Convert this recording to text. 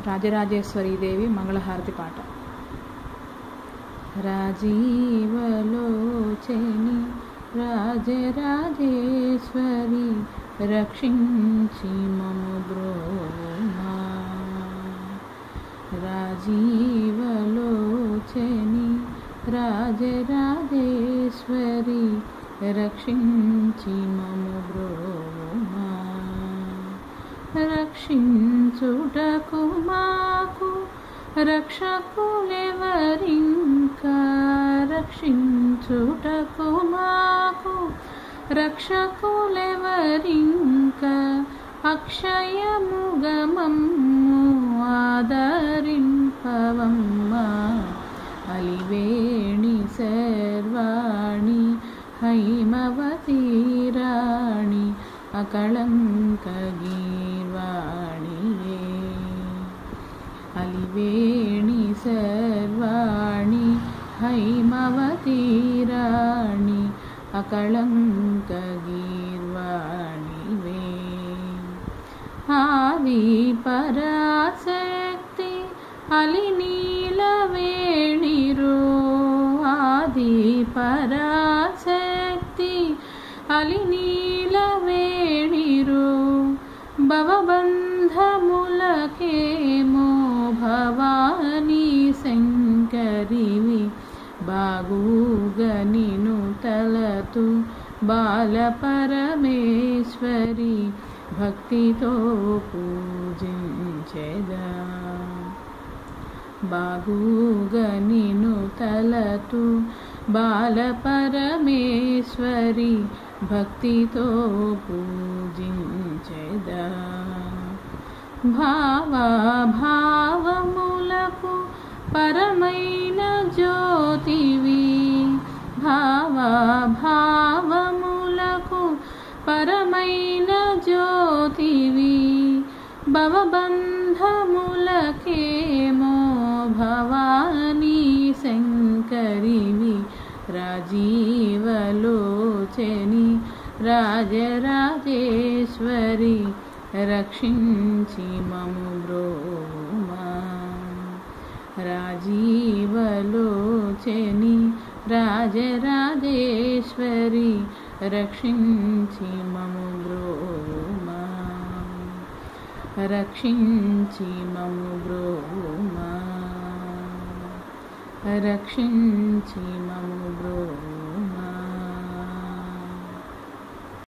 రాజరాజేశ్వరీదేవి మంగళహారతి పాట రాజీవలోచని రాజరాజేశ్వరి రక్షించి మము బ్రోమా రాజీవలోచని రాజరాజేశ్వరి రక్షించి మము బ్రోమా రక్షించుటకు మాకు రక్షకులెవరింకా రక్షించుటకు మాకు రక్షకులెవరింకా అక్షయముగమమ్ము ఆదరింపవమ్మా అలివేణి సర్వాణి హైమవతీరాణి అకళంక గీర్వాణియే అలివేణి సర్వాణి హైమవతీరాణి అకళంక గీర్వాణివే ఆది పరాశక్తి అలినీలవేణిరో ఆది పరాశక్తి అలినీలవేణిరో భవబంధములకేమో భవానీ శంకరివి బాగుగనిను తలతు బాలపరమేశ్వరి భక్తితో పూజించెదా బాగుగనిను తలతు బాలపరమేశ్వరి భక్తితో పూజించెదా భావభావములకు పరమైన జ్యోతివి భావభావములకు పరమైన జ్యోతివి భవబంధములకేమో భవానీ శంకరివి రాజీవలోచని రాజరాజేశ్వరి రక్షించి మము బ్రోమా రాజీవలోచని రాజరాజేశ్వరి రక్షించి మము బ్రోమా రక్షించి మము బ్రోమా రక్షించి మము బ్రోమా